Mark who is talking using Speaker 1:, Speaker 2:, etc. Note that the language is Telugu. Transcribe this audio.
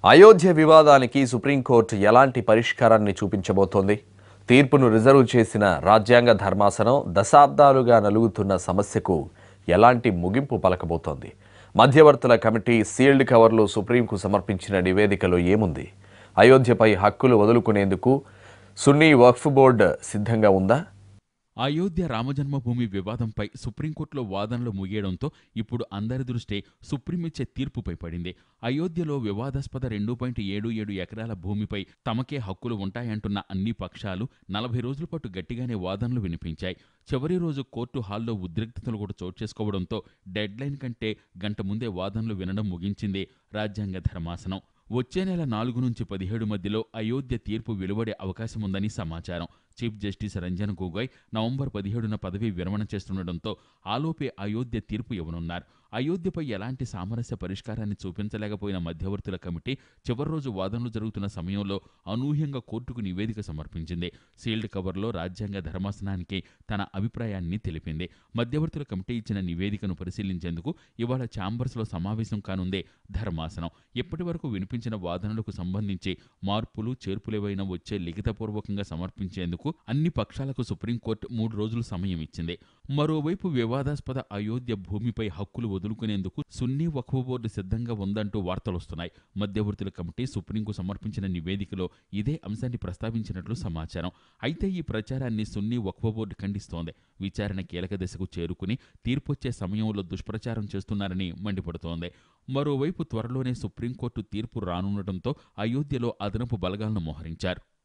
Speaker 1: అయోధ్య వివాదానికి సుప్రీంకోర్టు ఎలాంటి పరిష్కారాన్ని చూపించబోతోంది తీర్పును రిజర్వ్ చేసిన రాజ్యాంగ ధర్మాసనం దశాబ్దాలుగా నలుగుతున్న సమస్యకు ఎలాంటి ముగింపు పలకబోతోంది మధ్యవర్తుల కమిటీ సీల్డ్ కవర్లు సుప్రీంకు సమర్పించిన నివేదికలో ఏముంది అయోధ్యపై హక్కులు వదులుకునేందుకు సున్నీ వక్ఫ్ బోర్డు సిద్ధంగా ఉందా
Speaker 2: అయోధ్య రామజన్మభూమి వివాదంపై సుప్రీంకోర్టులో వాదనలు ముగియడంతో ఇప్పుడు అందరి దృష్టి సుప్రీం ఇచ్చే తీర్పుపై పడింది అయోధ్యలో వివాదాస్పద రెండు పాయింట్ ఏడు ఏడు ఎకరాల భూమిపై తమకే హక్కులు ఉంటాయంటున్న అన్ని పక్షాలు నలభై రోజుల పాటు గట్టిగానే వాదనలు వినిపించాయి చివరి రోజు కోర్టు హాల్లో ఉద్రిక్తతలు కూడా చోటు చేసుకోవడంతో డెడ్లైన్ కంటే గంట ముందే వాదనలు వినడం ముగించింది రాజ్యాంగ ధర్మాసనం వచ్చే నెల నాలుగు నుంచి పదిహేడు మధ్యలో అయోధ్య తీర్పు వెలువడే అవకాశముందని సమాచారం chief justice Ranjan Gogoi November పదిహేడున పదవీ విరమణ చేస్తుండటంతో ఆలోపే అయోధ్య తీర్పు ఇవ్వనున్నారు అయోధ్యపై ఎలాంటి సామరస్య పరిష్కారాన్ని చూపించలేకపోయిన మధ్యవర్తుల కమిటీ చివరి రోజు వాదనలు జరుగుతున్న సమయంలో అనూహ్యంగా కోర్టుకు నివేదిక సమర్పించింది సీల్డ్ కవర్లో రాజ్యాంగ ధర్మాసనానికి తన అభిప్రాయాన్ని తెలిపింది మధ్యవర్తుల కమిటీ ఇచ్చిన నివేదికను పరిశీలించేందుకు ఇవాళ ఛాంబర్స్లో సమావేశం కానుందే ధర్మాసనం ఇప్పటి వరకు వినిపించిన వాదనలకు సంబంధించి మార్పులు చేర్పులేవైనా వచ్చే లిఖితపూర్వకంగా సమర్పించేందుకు అన్ని పక్షాలకు సుప్రీంకోర్టు మూడు రోజులు సమయం ఇచ్చింది మరోవైపు వివాదాస్పద అయోధ్య భూమిపై హక్కులు వదులుకునేందుకు సున్నీ వక్ఫ్ బోర్డు సిద్ధంగా ఉందంటూ వార్తలొస్తున్నాయి మధ్యవర్తుల కమిటీ సుప్రీంకు సమర్పించిన నివేదికలో ఇదే అంశాన్ని ప్రస్తావించినట్లు సమాచారం అయితే ఈ ప్రచారాన్ని సున్నీ వక్ఫ్ బోర్డు ఖండిస్తోంది విచారణ కీలక దశకు చేరుకుని తీర్పొచ్చే సమయంలో దుష్ప్రచారం చేస్తున్నారని మండిపడుతోంది మరోవైపు త్వరలోనే సుప్రీంకోర్టు తీర్పు రానుండటంతో అయోధ్యలో అదనపు బలగాలను మోహరించారు